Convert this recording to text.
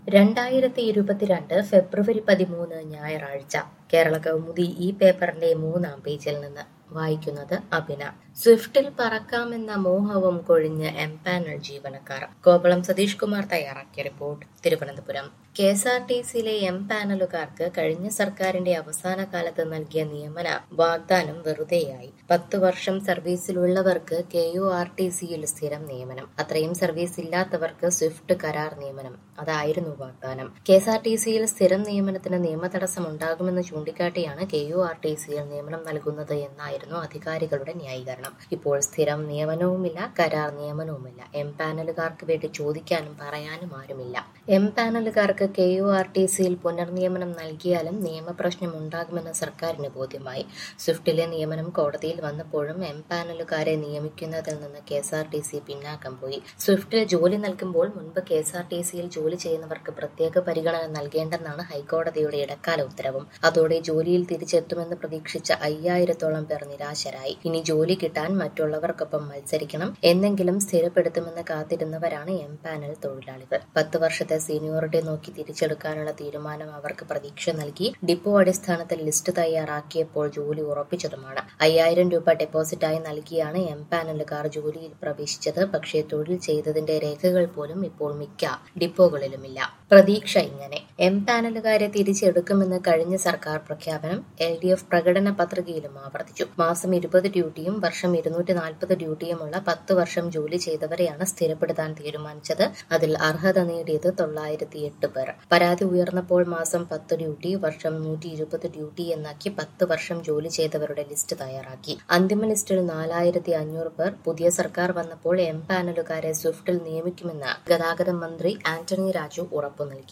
രണ്ടായിരത്തി ഇരുപത്തിരണ്ട് ഫെബ്രുവരി പതിമൂന്ന് ഞായറാഴ്ച കേരള കൗമുദി ഈ പേപ്പറിന്റെ മൂന്നാം പേജിൽ നിന്ന് വായിക്കുന്നത് അഭിന സ്വിഫ്റ്റിൽ പറക്കാമെന്ന മോഹവും കൊഴിഞ്ഞ് എംപാനൽ ജീവനക്കാർ കോവളം സതീഷ് കുമാർ തയ്യാറാക്കിയ report Thiruvananthapuram K S R T സിയിലെ എം പാനലുകാർക്ക് കഴിഞ്ഞ സർക്കാരിന്റെ അവസാന കാലത്ത് നൽകിയ നിയമന വാഗ്ദാനം വെറുതെയായി പത്തു വർഷം സർവീസിലുള്ളവർക്ക് കെ യു ആർ ടി സിയിൽ സ്ഥിരം നിയമനം അത്രയും സർവീസ് ഇല്ലാത്തവർക്ക് സ്വിഫ്റ്റ് കരാർ നിയമനം അതായിരുന്നു വാഗ്ദാനം കെ എസ് ആർ ടി സിയിൽ സ്ഥിരം നിയമനത്തിന് നിയമതടസ്സം ഉണ്ടാകുമെന്ന് ചൂണ്ടിക്കാട്ടിയാണ് കെ യു ആർ ടി സിയിൽ നിയമനം നൽകുന്നത് എന്നായിരുന്നു അധികാരികളുടെ ന്യായീകരണം ഇപ്പോൾ സ്ഥിരം നിയമനവുമില്ല കരാർ നിയമനവുമില്ല എം പാനലുകാർക്ക് വേണ്ടി ചോദിക്കാനും പറയാനും ആരുമില്ല എം പാനലുകാർക്ക് കെ യു ആർ ടി സിയിൽ പുനർനിയമനം നൽകിയാലും നിയമപ്രശ്നം ഉണ്ടാകുമെന്ന് സർക്കാരിന് ബോധ്യമായി സ്വിഫ്റ്റിലെ നിയമനം കോടതിയിൽ വന്നപ്പോഴും എം പാനലുകാരെ നിയമിക്കുന്നതിൽ നിന്ന് K S R T C പിന്നാക്കം പോയി സ്വിഫ്റ്റിൽ ജോലി നൽകുമ്പോൾ മുൻപ് കെ എസ് ആർ ടി സിയിൽ ജോലി ചെയ്യുന്നവർക്ക് പ്രത്യേക പരിഗണന നൽകേണ്ടെന്നാണ് ഹൈക്കോടതിയുടെ ഇടക്കാല ഉത്തരവും അതോടെ ജോലിയിൽ തിരിച്ചെത്തുമെന്ന് പ്രതീക്ഷിച്ച അയ്യായിരത്തോളം പേർ നിരാശരായി ഇനി ജോലി കിട്ടാൻ മറ്റുള്ളവർക്കൊപ്പം മത്സരിക്കണം എന്നെങ്കിലും സ്ഥിരപ്പെടുത്തുമെന്ന് കാത്തിരുന്നവരാണ് എം പാനൽ തൊഴിലാളികൾ പത്ത് വർഷത്തെ സീനിയോറിറ്റി നോക്കി തിരിച്ചെടുക്കാനുള്ള തീരുമാനം അവർക്ക് പ്രതീക്ഷ നൽകി ഡിപ്പോ അടിസ്ഥാനത്തിൽ ലിസ്റ്റ് തയ്യാറാക്കിയപ്പോൾ ജോലി ഉറപ്പിച്ചതുമാണ് അയ്യായിരം രൂപ ഡെപ്പോസിറ്റായി നൽകിയാണ് എം പാനലുകാർ ജോലിയിൽ പ്രവേശിച്ചത് പക്ഷേ തൊഴിൽ ചെയ്തതിന്റെ രേഖകൾ പോലും ഇപ്പോൾ മിക്ക ഡിപ്പോകളിലുമില്ല പ്രതീക്ഷ ഇങ്ങനെ എം പാനലുകാരെ തിരിച്ചെടുക്കുമെന്ന് കഴിഞ്ഞ സർക്കാർ പ്രഖ്യാപനം എൽ ഡി എഫ് പ്രകടന പത്രികയിലും ആവർത്തിച്ചു മാസം ഇരുപത് ഡ്യൂട്ടിയും വർഷം ഇരുന്നൂറ്റി നാൽപ്പത് ഡ്യൂട്ടിയുമുള്ള പത്ത് വർഷം ജോലി ചെയ്തവരെയാണ് സ്ഥിരപ്പെടുത്താൻ തീരുമാനിച്ചത് അതിൽ അർഹത നേടിയത് തൊള്ളായിരത്തി എട്ട് പേർ പരാതി ഉയർന്നപ്പോൾ മാസം പത്ത് ഡ്യൂട്ടി വർഷം നൂറ്റി ഇരുപത് ഡ്യൂട്ടി എന്നാക്കി പത്ത് വർഷം ജോലി ചെയ്തവരുടെ ലിസ്റ്റ് തയ്യാറാക്കി അന്തിമ ലിസ്റ്റിൽ നാലായിരത്തി അഞ്ഞൂറ് പേർ പുതിയ സർക്കാർ വന്നപ്പോൾ എം പാനലുകാരെ സ്വിഫ്റ്റിൽ നിയമിക്കുമെന്ന് ഗതാഗത മന്ത്രി ആന്റണി രാജു ഉറപ്പു നൽകി